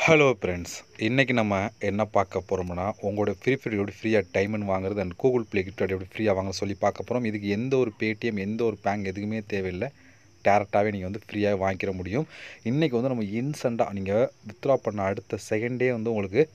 hello friends இன்றைக்கி நம்ம என்ன பார்க்க போகிறோம்னா உங்களோட ஃப்ரீ ஃபயர் எப்படி ஃப்ரீயாக டைமண்ட் வாங்குறது அண்ட் கூகுள் ப்ளே கிஃப்ட் எப்படி ஃப்ரீயாக வாங்க சொல்லி பார்க்க போகிறோம் இதுக்கு எந்த ஒரு பேடிஎம் எந்த ஒரு பேங்க் எதுக்குமே தேவையில்லை டேரெக்டாகவே நீங்கள் வந்து ஃப்ரீயாக வாங்கிக்கிற முடியும் இன்றைக்கி வந்து நம்ம இன்ஸ்டண்ட்டாக நீங்கள் வித்ட்ரா பண்ண அடுத்த செகண்டே வந்து உங்களுக்கு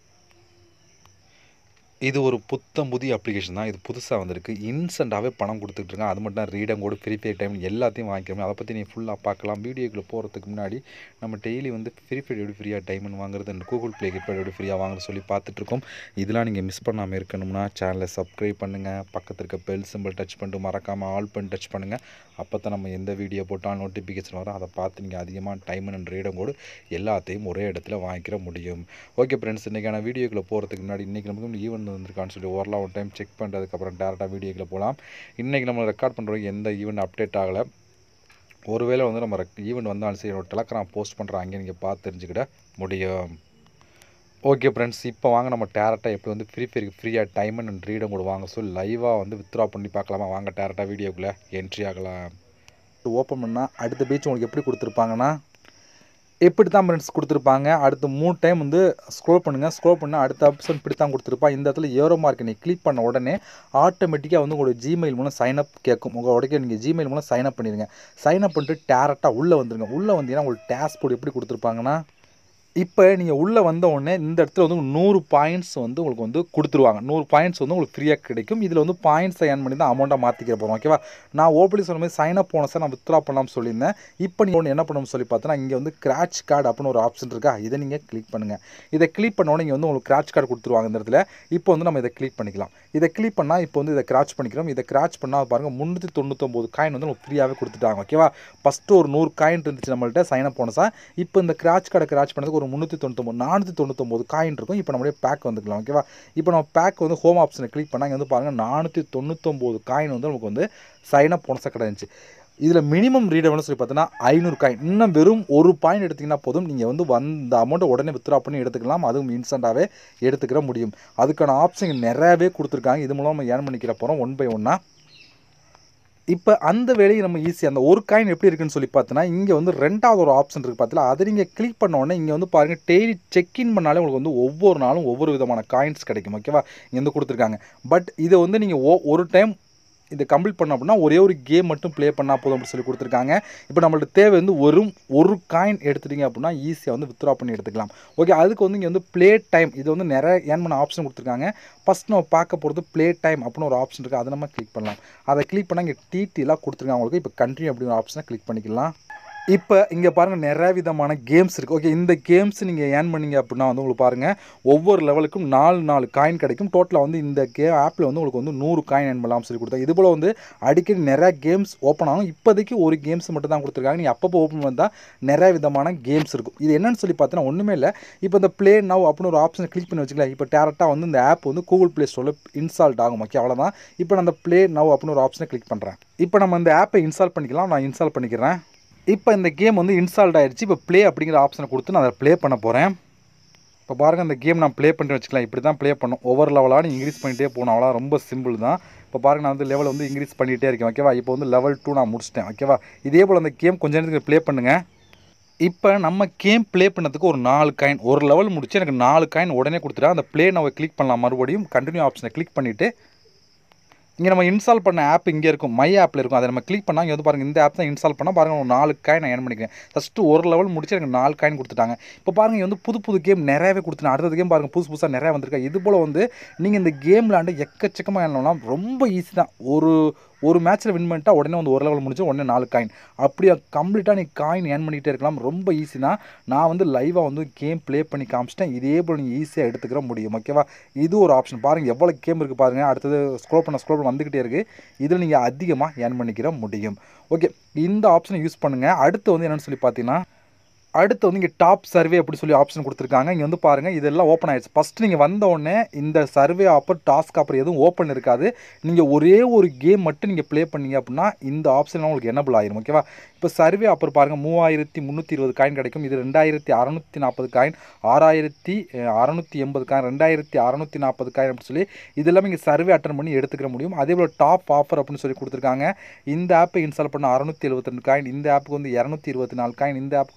இது ஒரு புத்தம் புதிய அப்ளிகேஷன் தான் இது புதுசாக வந்திருக்கு இன்ஸ்டண்ட்டாகவே பணம் கொடுத்துட்ருக்காங்க அது மட்டும் தான் ரீடம் கூட ஃப்ரீ ஃபயர் டைம் எல்லாத்தையும் வாங்கிக்கிறோம் அதை பற்றி நீங்கள் ஃபுல்லாக பார்க்கலாம் வீடியோக்குள்ளே போகிறதுக்கு முன்னாடி நம்ம டெய்லி வந்து ஃப்ரீ ஃபயர் எப்படி ஃப்ரீயாக டைமண்ட் வாங்குறது அண்ட் கூகுள் ப்ளே கிட் எப்படி ஃப்ரீயாக வாங்குறது சொல்லி பார்த்துட்ருக்கோம் இதெல்லாம் நீங்கள் மிஸ் பண்ணாமல் இருக்கணும்னா சேனலை சப்ஸ்கிரைப் பண்ணுங்கள் பக்கத்தில் இருக்க பெல் சிம்பிள் டச் பண்ணிட்டு மறக்காமல் ஆல் பண்ணி டச் பண்ணுங்கள் அப்போ தான் நம்ம எந்த வீடியோ போட்டாலும் நோட்டிஃபிகேஷன் வரும் அதை பார்த்து நீங்கள் அதிகமாக டைம் அண்ட் ரீடம் கூட எல்லாத்தையும் ஒரே இடத்துல வாங்கிக்கிற முடியும் ஓகே ஃப்ரெண்ட்ஸ் இன்றைக்கான வீடியோக்குள்ளே போகிறதுக்கு முன்னாடி இன்றைக்கி நமக்கு ஈவெண்ட் வந்திருக்கான்னு சொல்லி ஓரளவு ஒரு டைம் செக் பண்ணுறதுக்கப்புறம் டேரெக்டாக வீடியோக்குள்ளே போகலாம் இன்றைக்கி நம்ம ரெக்கார்ட் பண்ணுறோம் எந்த ஈவெண்ட் அப்டேட் ஆகலை ஒருவேளை வந்து நம்ம ஈவெண்ட் வந்தாலும் சரி என்னோட டெலக்ராம் போஸ்ட் பண்ணுறேன் அங்கே நீங்கள் பார்த்து தெரிஞ்சுக்கிட முடியும் ஓகே ஃப்ரெண்ட்ஸ் இப்போ வாங்க நம்ம டேரெக்டாக எப்படி வந்து ஃப்ரீ ஃபயருக்கு ஃப்ரீயாக டைம் அண்ட் ரீடம் கூட வாங்க சொல்லி லைவாக வந்து வித்ட்ரா பண்ணி பார்க்கலாமா வாங்க டேரெக்டாக வீடியோக்குள்ளே என்ட்ரி ஆகலாம் ஓப்பன் பண்ணால் அடுத்த பேஜ் உங்களுக்கு எப்படி கொடுத்துருப்பாங்கன்னா இப்படி தான் ஃப்ரெண்ட்ஸ் கொடுத்துருப்பாங்க அடுத்து மூணு டைம் வந்து ஸ்க்ரோல் பண்ணுங்கள் ஸ்க்ரோல் பண்ணால் அடுத்த ஆப்ஷன் இப்படி தான் கொடுத்துருப்பா இந்த இடத்துல ஏரோ மார்க் நீங்கள் கிளிக் பண்ண உடனே ஆட்டோமேட்டிக்காக வந்து உங்களோட ஜிமெயில் மூலம் சைன் அப் கேட்கும் உங்களோட நீங்கள் ஜிமெயில் மூலம் சைன் அப் பண்ணிடுங்க சைன் அப் பண்ணிட்டு டேரெக்டாக உள்ளே வந்துருங்க உள்ளே வந்தீங்கன்னா உங்களுக்கு டேஷ்போர்ட் எப்படி கொடுத்துருப்பாங்கன்னா இப்போ நீங்கள் உள்ளே வந்த உடனே இந்த இடத்துல வந்து நூறு பாயிண்ட்ஸ் வந்து உங்களுக்கு வந்து கொடுத்துருவாங்க நூறு பாயிண்ட்ஸ் வந்து உங்களுக்கு ஃப்ரீயாக கிடைக்கும் இதில் வந்து பாயிண்ட்ஸை ஏர்ன் பண்ணி தான் அமௌண்ட்டாக மாற்றிக்கிற போகிறோம் ஓகேவா நான் ஓப்பனி சொன்ன மாதிரி சைன் அப் போன சார் நான் வித்ரா பண்ணலாம்னு சொல்லியிருந்தேன் இப்போ நீங்கள் ஒன்று என்ன பண்ணணும்னு சொல்லி பார்த்தோன்னா இங்கே வந்து கிராச் கார்டு அப்படின்னு ஒரு ஆப்ஷன் இருக்கா இதை நீங்கள் கிளிக் பண்ணுங்கள் இதை கிளிக் பண்ண உடனே இங்கே வந்து உங்களுக்கு கிராச் கார்டு கொடுத்துருவாங்க இந்த இடத்துல இப்போ வந்து நம்ம இதை கிளிக் பண்ணிக்கலாம் இதை கிளிக் பண்ணால் இப்போ வந்து இதை கிராச் பண்ணிக்கிறோம் இதை கிராச் பண்ணால் பாருங்கள் முந்நூற்றி தொண்ணூத்தொம்பது காயின் வந்து உங்களுக்கு ஃப்ரீயாகவே கொடுத்துட்டாங்க ஓகேவா ஃபஸ்ட்டு ஒரு நூறு காயின் இருந்துச்சு நம்மள்ட்ட சைன் அப் போனஸாக இப்போ இந்த கிராச் கார்டை கிராச் பண்ணதுக்கு ஒரு முந்நூற்றி தொண்ணூத்தொம்பது நானூற்றி தொண்ணூத்தொம்பது காயின் இருக்கும் இப்போ நம்மளுடைய பேக் வந்துக்கலாம் ஓகேவா இப்போ நம்ம பேக் வந்து ஹோம் ஆப்ஷனை கிளிக் பண்ணால் இங்கே வந்து பாருங்கள் நானூற்றி தொண்ணூத்தொம்பது காயின் வந்து நமக்கு வந்து சைன் அப் போனஸாக கிடந்துச்சு இதில் மினிமம் ரீடபிள்னு சொல்லி பார்த்தீங்கன்னா ஐநூறு காயின் இன்னும் வெறும் ஒரு பாயிண்ட் எடுத்திங்கன்னா போதும் நீங்கள் வந்து வந்த அமௌண்ட்டை உடனே வித்ரா பண்ணி எடுத்துக்கலாம் அதுவும் இன்ஸ்டண்ட்டாகவே எடுத்துக்கிற முடியும் அதுக்கான ஆப்ஷன் நிறையவே கொடுத்துருக்காங்க இது மூலம் நம்ம ஏர்ன் பண்ணிக்கிற போகிறோம் ஒன் பை ஒன்னாக இப்போ அந்த வேலையை நம்ம ஈஸி அந்த ஒரு காயின் எப்படி இருக்குன்னு சொல்லி பார்த்தோன்னா இங்கே வந்து ரெண்டாவது ஒரு ஆப்ஷன் இருக்குது பார்த்தீங்களா அதை நீங்கள் கிளிக் பண்ண உடனே இங்கே வந்து பாருங்கள் டெய்லி செக்இன் பண்ணாலே உங்களுக்கு வந்து ஒவ்வொரு நாளும் ஒவ்வொரு விதமான காயின்ஸ் கிடைக்கும் ஓகேவா இங்கே வந்து கொடுத்துருக்காங்க பட் இதை வந்து நீங்கள் ஓ ஒரு டைம் இதை கம்ப்ளீட் பண்ண அப்படின்னா ஒரே ஒரு கேம் மட்டும் ப்ளே பண்ணால் போதும் அப்படின்னு சொல்லி கொடுத்துருக்காங்க இப்போ நம்மள்ட்ட தேவை வந்து ஒரு ஒரு காயின் எடுத்துட்டீங்க அப்படின்னா ஈஸியாக வந்து வித்ரா பண்ணி எடுத்துக்கலாம் ஓகே அதுக்கு வந்து இங்கே வந்து ப்ளே டைம் இது வந்து நிறைய ஏன் பண்ண ஆப்ஷன் கொடுத்துருக்காங்க ஃபஸ்ட் நம்ம பார்க்க போகிறது ப்ளே டைம் அப்படின்னு ஒரு ஆப்ஷன் இருக்குது அதை நம்ம கிளிக் பண்ணலாம் அதை கிளிக் பண்ணால் இங்கே டிடிலாம் கொடுத்துருக்காங்க உங்களுக்கு இப்போ கண்ட்ரி அப்படிங்கிற ஆப்ஷனை கிளிக் பண்ணிக்கலாம் இப்போ இங்கே பாருங்கள் நிறைய விதமான கேம்ஸ் இருக்குது ஓகே இந்த கேம்ஸ் நீங்கள் ஏர்ன் பண்ணீங்க அப்படின்னா வந்து உங்களுக்கு பாருங்கள் ஒவ்வொரு லெவலுக்கும் நாலு நாலு காயின் கிடைக்கும் டோட்டலாக வந்து இந்த கே ஆப்பில் வந்து உங்களுக்கு வந்து நூறு காயின் ஏர்ன் பண்ணலாம் சொல்லி கொடுத்தா இது போல் வந்து அடிக்கடி நிறையா கேம்ஸ் ஓப்பன் ஆகும் இப்போதைக்கு ஒரு கேம்ஸ் மட்டும் தான் கொடுத்துருக்காங்க நீ அப்பப்போ ஓப்பன் வந்தால் நிறைய விதமான கேம்ஸ் இருக்கும் இது என்னன்னு சொல்லி பார்த்தீங்கன்னா ஒன்றுமே இல்லை இப்போ இந்த ப்ளே நவ் அப்படின்னு ஒரு ஆப்ஷனை கிளிக் பண்ணி வச்சுக்கலாம் இப்போ டேரெக்டாக வந்து இந்த ஆப் வந்து கூகுள் ப்ளே ஸ்டோரில் இன்ஸ்டால்ட் ஆகும் ஓகே அவ்வளோதான் இப்போ நான் அந்த ப்ளே நவ் அப்படின்னு ஒரு ஆப்ஷனை கிளிக் பண்ணுறேன் இப்போ நம்ம இந்த ஆப்பை இன்ஸ்டால் பண்ணிக்கலாம் நான் இன்ஸ்டால் பண்ணிக்கிறேன் இப்போ இந்த கேம் வந்து இன்ஸ்டால்ட் ஆகிடுச்சு இப்போ ப்ளே அப்படிங்கிற ஆப்ஷனை கொடுத்து நான் அதை ப்ளே பண்ண போகிறேன் இப்போ பாருங்கள் இந்த கேம் நான் ப்ளே பண்ணி வச்சுக்கலாம் இப்படி தான் ப்ளே பண்ணும் ஒவ்வொரு லெவலாக நீ இன்க்ரீஸ் பண்ணிகிட்டே போகணும் அவ்வளோ ரொம்ப சிம்பிள் தான் இப்போ பாருங்கள் நான் வந்து லெவல் வந்து இன்க்ரீஸ் பண்ணிகிட்டே இருக்கேன் ஓகேவா இப்போ வந்து லெவல் டூ நான் முடிச்சிட்டேன் ஓகேவா இதே போல் அந்த கேம் கொஞ்ச நேரத்துக்கு ப்ளே பண்ணுங்கள் இப்போ நம்ம கேம் ப்ளே பண்ணதுக்கு ஒரு நாலு காயின் ஒரு லெவல் முடிச்சு எனக்கு நாலு காயின் உடனே கொடுத்துட்டா அந்த ப்ளே நம்ம கிளிக் பண்ணலாம் மறுபடியும் கண்டினியூ ஆப்ஷனை கிளிக் பண்ணிவிட்டு இங்கே நம்ம இன்ஸ்டால் பண்ண ஆப் இங்கே இருக்கும் மை ஆப்பில் இருக்கும் அதை நம்ம கிளிக் பண்ணால் இங்கே வந்து பாருங்கள் இந்த ஆப் தான் இன்ஸ்டால் பண்ணால் பாருங்கள் ஒரு நாலு காயின் நான் ஏர்ன் பண்ணிக்கிறேன் ஃபஸ்ட்டு ஒரு லெவல் முடிச்சு எனக்கு நாலு காயின் கொடுத்துட்டாங்க இப்போ பாருங்கள் இங்கே வந்து புது புது கேம் நிறையவே கொடுத்துட்டாங்க அடுத்தது கேம் பாருங்கள் புதுசு புதுசாக நிறையா வந்திருக்கா இது போல் வந்து நீங்கள் இந்த கேம் விளாண்டு எக்கச்சக்கமாக ஏறலாம் ரொம்ப ஈஸி தான் ஒரு ஒரு மேட்ச்சில் வின் பண்ணிட்டா உடனே வந்து ஒரு லெவல் முடிச்சு உடனே நாலு காயின் அப்படியே கம்ப்ளீட்டாக நீ காயின் ஏர்ன் பண்ணிகிட்டே இருக்கலாம் ரொம்ப ஈஸி தான் நான் வந்து லைவாக வந்து கேம் ப்ளே பண்ணி காமிச்சிட்டேன் இதே போல் நீங்கள் ஈஸியாக எடுத்துக்கிற முடியும் ஓகேவா இது ஒரு ஆப்ஷன் பாருங்கள் எவ்வளோ கேம் இருக்குது பாருங்கள் அடுத்தது ஸ்க்ரோல் பண்ண ஸ்க்ரோல் பண்ண வந்துக்கிட்டே இருக்குது இதில் நீங்கள் அதிகமாக ஏர்ன் பண்ணிக்கிற முடியும் ஓகே இந்த ஆப்ஷனை யூஸ் பண்ணுங்கள் அடுத்து வந்து என்னென்னு சொல்லி பார்த்தீங்கன்னா அடுத்து வந்து இங்கே டாப் சர்வே அப்படி சொல்லி ஆப்ஷன் கொடுத்துருக்காங்க இங்கே வந்து பாருங்கள் இதெல்லாம் ஓப்பன் ஆயிடுச்சு ஃபஸ்ட்டு நீங்கள் வந்த உடனே இந்த சர்வே ஆப்பர் டாஸ்க் ஆப்பர் எதுவும் ஓப்பன் இருக்காது நீங்கள் ஒரே ஒரு கேம் மட்டும் நீங்கள் ப்ளே பண்ணீங்க அப்படின்னா இந்த ஆப்ஷன் உங்களுக்கு எனபிள் ஆயிரும் ஓகேவா இப்போ சர்வே ஆப்பர் பாருங்கள் மூவாயிரத்தி முந்நூற்றி இருபது காயின் கிடைக்கும் இது ரெண்டாயிரத்தி அறநூற்றி நாற்பது காயின் ஆறாயிரத்தி அறநூற்றி எண்பது காயின் ரெண்டாயிரத்தி அறநூற்றி நாற்பது காயின் அப்படின்னு சொல்லி இது எல்லாமே இங்கே சர்வே அட்டன் பண்ணி எடுத்துக்கிற முடியும் அதே போல் டாப் ஆஃபர் அப்படின்னு சொல்லி கொடுத்துருக்காங்க இந்த ஆப்பை இன்ஸ்டால் பண்ண அறநூற்றி எழுபத்தி ரெண்டு காயின் இந்த ஆப்புக்கு வந்து இரநூத்தி இருபத்தி நாலு காயின் இந்த ஆப்புக்கு நூற்றி தொண்ணூற்றி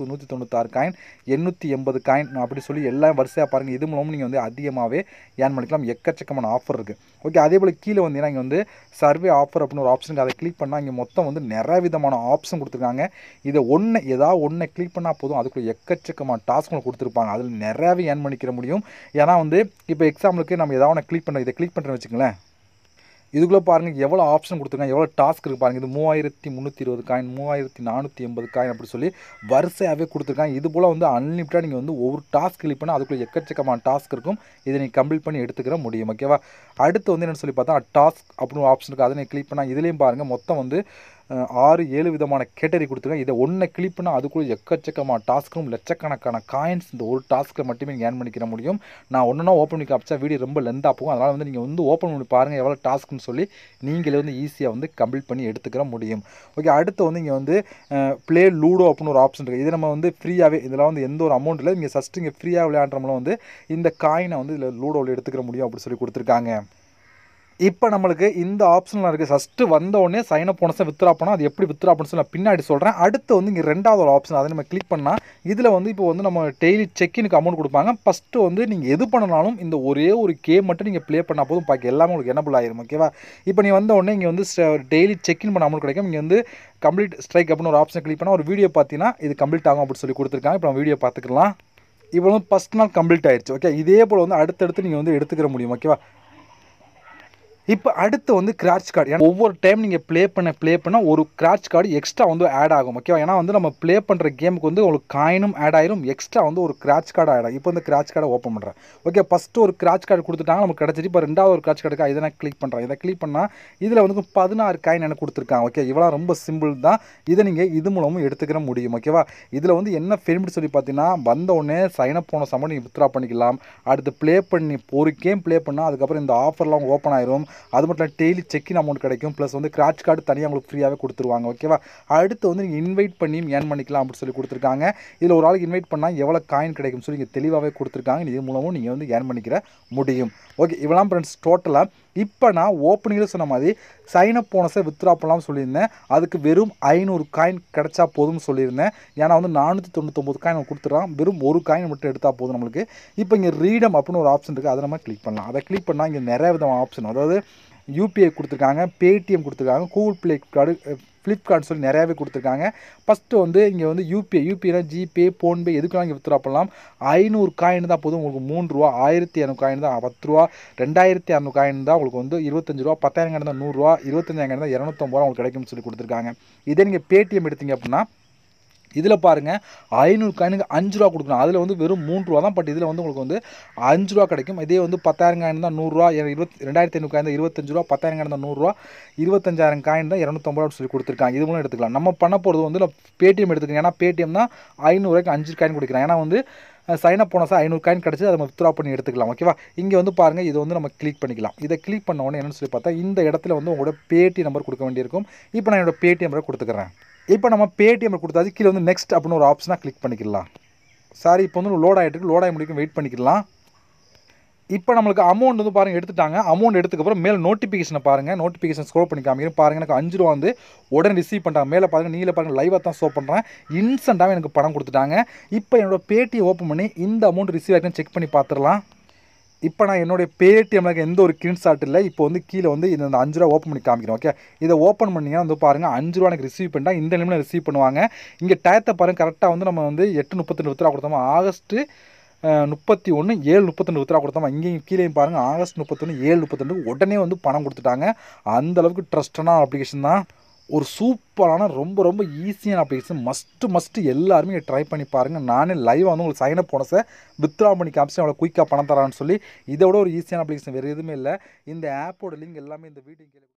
ஐம்பத்தாறு காயின் எண்ணூற்றி எண்பது காயின் அப்படி சொல்லி எல்லாம் வரிசையாக பாருங்கள் இது மூலமும் நீங்கள் வந்து அதிகமாகவே ஏர்ன் பண்ணிக்கலாம் எக்கச்சக்கமான ஆஃபர் இருக்குது ஓகே அதே போல் கீழே வந்தீங்கன்னா இங்கே வந்து சர்வே ஆஃபர் அப்படின்னு ஒரு ஆப்ஷன் அதை கிளிக் பண்ணால் இங்கே மொத்தம் வந்து நிறைய விதமான ஆப்ஷன் கொடுத்துருக்காங்க இதை ஒன்று ஏதாவது ஒன்றை கிளிக் பண்ணால் போதும் அதுக்குள்ள எக்கச்சக்கமான டாஸ்க்கள் கொடுத்துருப்பாங்க அதில் நிறையாவே ஏர்ன் பண்ணிக்கிற முடியும் ஏன்னா வந்து இப்போ எக்ஸாம்பிளுக்கு நம்ம ஏதாவது ஒன்று கிளிக் பண்ண இதை கிளிக் பண்ணுறேன்னு வச்சுங்களேன் இதுக்குள்ளே பாருங்கள் எவ்வளோ ஆப்ஷன் கொடுத்துருக்காங்க எவ்வளோ டாஸ்க் இருக்குது பாருங்கள் இது மூவாயிரத்தி முந்நூற்றி இருபது காயின் மூவாயிரத்தி நானூற்றி எண்பது காயின் அப்படி சொல்லி வரிசையாகவே கொடுத்துருக்காங்க இது போல் வந்து அன்லிமிட்டடாக நீங்கள் வந்து ஒவ்வொரு டாஸ்க் கிளிக் பண்ணால் அதுக்குள்ளே எக்கச்சக்கமான டாஸ்க் இருக்கும் இதை நீங்கள் கம்ப்ளீட் பண்ணி எடுத்துக்கிற முடியும் ஓகேவா அடுத்து வந்து என்னென்னு சொல்லி பார்த்தா டாஸ்க் அப்படின்னு ஒரு ஆப்ஷன் இருக்குது அதை நீங்கள் கிளிக் பண்ணால் இதுலேயும் பாருங்கள் மொத்தம் வந்து அஹ், ஆறு ஏழு விதமான கேட்டரி கொடுத்துருக்காங்க இதை ஒன்றை கிளிக் பண்ணால் அதுக்குள்ளே எக்கச்சக்கமான டாஸ்க்கும் லட்சக்கணக்கான காயின்ஸ் இந்த ஒரு டாஸ்க்கில் மட்டுமே நீங்கள் ஏர்ன் பண்ணிக்கிற முடியும் நான் ஒன்றுனா ஓப்பன் பண்ணி காமிச்சா வீடியோ ரொம்ப லென்த்தாக போகும் அதனால் வந்து நீங்கள் வந்து ஓப்பன் பண்ணி பாருங்கள் எவ்வளோ டாஸ்க்னு சொல்லி நீங்களே வந்து ஈஸியாக வந்து கம்ப்ளீட் பண்ணி எடுத்துக்கிற முடியும் ஓகே அடுத்து வந்து இங்கே வந்து ப்ளே லூடோ அப்படின்னு ஒரு ஆப்ஷன் இருக்குது இது நம்ம வந்து ஃப்ரீயாகவே இதெல்லாம் வந்து எந்த ஒரு அமௌண்ட் இல்லை நீங்கள் ஃபஸ்ட்டு இங்கே ஃப்ரீயாக விளையாடுறவங்களும் வந்து இந்த காயினை வந்து இதில் லூடோவில் எடுத்துக்கிற முடியும் அப்படி சொல்லி கொடுத்துருக்காங்க இப்போ நம்மளுக்கு இந்த ஆப்ஷனில் இருக்குது ஃபஸ்ட்டு வந்த உடனே சைன் அப் போனஸை வித்ரா பண்ணால் அது எப்படி வித்ரா பண்ண சொல்லி நான் பின்னாடி சொல்கிறேன் அடுத்து வந்து இங்கே ரெண்டாவது ஒரு ஆப்ஷன் அதை நம்ம கிளிக் பண்ணால் இதில் வந்து இப்போ வந்து நம்ம டெய்லி செக்கினுக்கு அமௌண்ட் கொடுப்பாங்க ஃபஸ்ட்டு வந்து நீங்கள் எது பண்ணனாலும் இந்த ஒரே ஒரு கேம் மட்டும் நீங்கள் ப்ளே பண்ணால் போதும் பாக்கி எல்லாமே உங்களுக்கு எனபிள் ஆயிரும் ஓகேவா இப்போ நீ வந்த உடனே இங்கே வந்து டெய்லி செக்இன் பண்ண அமௌண்ட் கிடைக்கும் இங்கே வந்து கம்ப்ளீட் ஸ்ட்ரைக் அப்படின்னு ஒரு ஆப்ஷன் கிளிக் பண்ணால் ஒரு வீடியோ பார்த்தீங்கன்னா இது கம்ப்ளீட் ஆகும் அப்படின்னு சொல்லி கொடுத்துருக்காங்க இப்போ நம்ம வீடியோ பார்த்துக்கலாம் இப்போ வந்து ஃபஸ்ட் நாள் கம்ப்ளீட் ஆயிடுச்சு ஓகே இதே போல் வந்து அடுத்தடுத்து நீங்கள் வந்து எடுத்துக்கிற முடியும் ஓகேவா இப்போ அடுத்து வந்து கிராச் கார்டு ஏன்னா ஒவ்வொரு டைம் நீங்கள் ப்ளே பண்ண ப்ளே பண்ண ஒரு கிராச் கார்டு எக்ஸ்ட்ரா வந்து ஆட் ஆகும் ஓகேவா ஏன்னா வந்து நம்ம ப்ளே பண்ணுற கேமுக்கு வந்து உங்களுக்கு காயினும் ஆட் ஆயிரும் எக்ஸ்ட்ரா வந்து ஒரு கிராச் கார்டு ஆட் ஆகும் இப்போ வந்து கிராச் கார்டை ஓப்பன் பண்ணுறேன் ஓகே ஃபஸ்ட்டு ஒரு கிராச் கார்டு கொடுத்துட்டாங்க நமக்கு கிடச்சிட்டு இப்போ ரெண்டாவது ஒரு கிராச் கார்டுக்கா இதை நான் கிளிக் பண்ணுறேன் இதை கிளிக் பண்ணால் இதில் வந்து பதினாறு காயின் எனக்கு கொடுத்துருக்காங்க ஓகே இவ்வளோ ரொம்ப சிம்பிள் தான் இதை நீங்கள் இது மூலமும் எடுத்துக்கிற முடியும் ஓகேவா இதில் வந்து என்ன பெனிஃபிட் சொல்லி பார்த்தீங்கன்னா வந்த உடனே சைன் அப் போன சமயம் நீங்கள் வித்ரா பண்ணிக்கலாம் அடுத்து ப்ளே பண்ணி ஒரு கேம் ப்ளே பண்ணால் அதுக்கப்புறம் இந்த ஆஃபர்லாம் ஓப்பன் ஆயிரும் அது மட்டும் இல்லை டெய்லி செக்கின் அமௌண்ட் கிடைக்கும் ப்ளஸ் வந்து கிராச் கார்டு தனியாக உங்களுக்கு ஃப்ரீயாகவே கொடுத்துருவாங்க ஓகேவா அடுத்து வந்து நீங்கள் இன்வைட் பண்ணியும் ஏர்ன் பண்ணிக்கலாம் அப்படின்னு சொல்லி கொடுத்துருக்காங்க இதில் ஒரு ஆளுக்கு இன்வைட் பண்ணால் எவ்வளோ காயின் கிடைக்கும் சொல்லி இங்கே தெளிவாகவே கொடுத்துருக்காங்க இது மூலமும் நீங்கள் வந்து ஏர்ன் பண்ணிக்கிற முடியும் ஓகே இவ்வளோ ஃப்ரெண்ட்ஸ் டோட்டலாக இப்போ நான் ஓப்பனிங்கில் சொன்ன மாதிரி சைன் அப் போனஸை வித்ரா பண்ணலாம்னு சொல்லியிருந்தேன் அதுக்கு வெறும் ஐநூறு காயின் கிடைச்சா போதும்னு சொல்லியிருந்தேன் ஏன்னா வந்து நானூற்றி தொண்ணூத்தொம்பது காயின் கொடுத்துட்றான் வெறும் ஒரு காயின் மட்டும் எடுத்தால் போதும் நம்மளுக்கு இப்போ இங்கே ரீடம் அப்படின்னு ஒரு ஆப்ஷன் இருக்குது அதை நம்ம கிளிக் பண்ணலாம் அதை கிளிக் பண்ணால் இங்கே நிறைய விதமான ஆப்ஷன் அதாவது யூபிஐ கொடுத்துருக்காங்க பேடிஎம் கொடுத்துருக்காங்க கூகுள் ப்ளே கார்டு ஃப்ளிப்கார்ட் சொல்லி நிறையாவே கொடுத்துருக்காங்க ஃபஸ்ட்டு வந்து இங்கே வந்து யூபிஐ யூபிஐனா ஜிபே ஃபோன்பே எதுக்கெல்லாம் இங்கே வித்ரா பண்ணலாம் ஐநூறு காயின் தான் போதும் உங்களுக்கு மூணு ரூபா ஆயிரத்தி இரநூறு காயின் தான் பத்து ரூபா ரெண்டாயிரத்தி இரநூறு காயின் தான் உங்களுக்கு வந்து இருபத்தஞ்சு ரூபா பத்தாயிரம் காயின் தான் நூறுரூவா இருபத்தஞ்சாயிரம் காயின் தான் இரநூத்தம்பது ரூபா உங்களுக்கு கிடைக்கும்னு சொல்லி கொடுத்துருக்காங்க இதே நீங்கள் பேடிஎம் எடுத்தீங்க அப்படின்னா இதில் பாருங்கள் ஐநூறு காயினுக்கு அஞ்சு ரூபா கொடுக்கணும் அதில் வந்து வெறும் மூணு ரூபா தான் பட் இதில் வந்து உங்களுக்கு வந்து அஞ்சு ரூபா கிடைக்கும் இதே வந்து பத்தாயிரம் காயின் தான் நூறுரூவா இருபத்தி ரெண்டாயிரத்தி ஐநூறு காயின் தான் இருபத்தஞ்சு ரூபா பத்தாயிரம் காயின் தான் நூறுரூவா இருபத்தஞ்சாயிரம் காயின் தான் இரநூத்தம்பது ரூபா சொல்லி கொடுத்துருக்காங்க இது மூலம் எடுத்துக்கலாம் நம்ம பண்ண போகிறது வந்து பேடிஎம் எடுத்துக்கணும் ஏன்னா பேடிஎம் தான் ஐநூறுரூவாய்க்கு அஞ்சு காயின் கொடுக்குறேன் ஏன்னா வந்து சைன் அப் போனஸாக ஐநூறு காயின் கிடச்சி அதை நம்ம வித்ரா பண்ணி எடுத்துக்கலாம் ஓகேவா இங்கே வந்து பாருங்கள் இது வந்து நம்ம கிளிக் பண்ணிக்கலாம் இதை கிளிக் பண்ண உடனே என்னன்னு சொல்லி பார்த்தா இந்த இடத்துல வந்து உங்களோட பேடி நம்பர் கொடுக்க வேண்டியிருக்கும் இப்போ நான் என்னோட பேடி நம்பரை கொடுத்துக்கிறேன் இப்போ நம்ம பேடிஎம் கொடுத்தாச்சு கீழே வந்து நெக்ஸ்ட் அப்படின்னு ஒரு ஆப்ஷனாக கிளிக் பண்ணிக்கலாம் சாரி இப்போ வந்து லோட் ஆகிட்டு இருக்கு லோட் ஆகி முடிக்கும் வெயிட் பண்ணிக்கலாம் இப்போ நம்மளுக்கு அமௌண்ட் வந்து பாருங்கள் எடுத்துட்டாங்க அமௌண்ட் எடுத்துக்கப்புறம் மேலே நோட்டிஃபிகேஷனை பாருங்கள் நோட்டிஃபிகேஷன் ஸ்க்ரோல் பண்ணி காமிக்கிறேன் பாருங்கள் எனக்கு அஞ்சு ரூபா வந்து உடனே ரிசீவ் பண்ணிட்டாங்க மேலே பாருங்கள் நீங்களே பாருங்கள் லைவாக தான் ஷோ பண்ணுறேன் இன்ஸ்டண்ட்டாகவே எனக்கு பணம் கொடுத்துட்டாங்க இப்போ என்னோட பேடிஎம் ஓப்பன் பண்ணி இந்த அமௌண்ட் ரிசீவ் ஆகிட்டு செக் பண்ணி பார்த்துடலாம் இப்போ நான் என்னுடைய பேடிஎம்ல எந்த ஒரு ஸ்க்ரீன்ஷாட் இல்லை இப்போ வந்து கீழே வந்து இந்த அஞ்சு ரூபா ஓப்பன் பண்ணி காமிக்கிறேன் ஓகே இதை ஓப்பன் பண்ணிங்கன்னா வந்து பாருங்கள் அஞ்சு ரூபா எனக்கு ரிசீவ் பண்ணிட்டா இந்த நிமிடம் ரிசீவ் பண்ணுவாங்க இங்கே டயத்தை பாருங்கள் கரெக்டாக வந்து நம்ம வந்து எட்டு முப்பத்தெண்டு வித்ரா கொடுத்தோமா ஆகஸ்ட்டு முப்பத்தி ஒன்று ஏழு முப்பத்தெண்டு வித்ரா கொடுத்தோமா இங்கேயும் கீழேயும் பாருங்கள் ஆகஸ்ட் முப்பத்தொன்று ஏழு முப்பத்தெண்டு உடனே வந்து பணம் கொடுத்துட்டாங்க அந்த அளவுக்கு ட்ரஸ்டான அப்ளிகேஷன் தான் ஒரு சூப்பரான ரொம்ப ரொம்ப ஈஸியான அப்ளிகேஷன் மஸ்ட்டு மஸ்ட்டு எல்லாருமே ட்ரை பண்ணி பாருங்கள் நானே லைவாக வந்து உங்களுக்கு சைன் அப் போனஸை வித்ரா பண்ணி காமிச்சு அவ்வளோ குயிக்காக பணம் தரான்னு சொல்லி இதை விட ஒரு ஈஸியான அப்ளிகேஷன் வேறு எதுவுமே இல்லை இந்த ஆப்போட லிங்க் எல்லாமே இந்த வீடியோ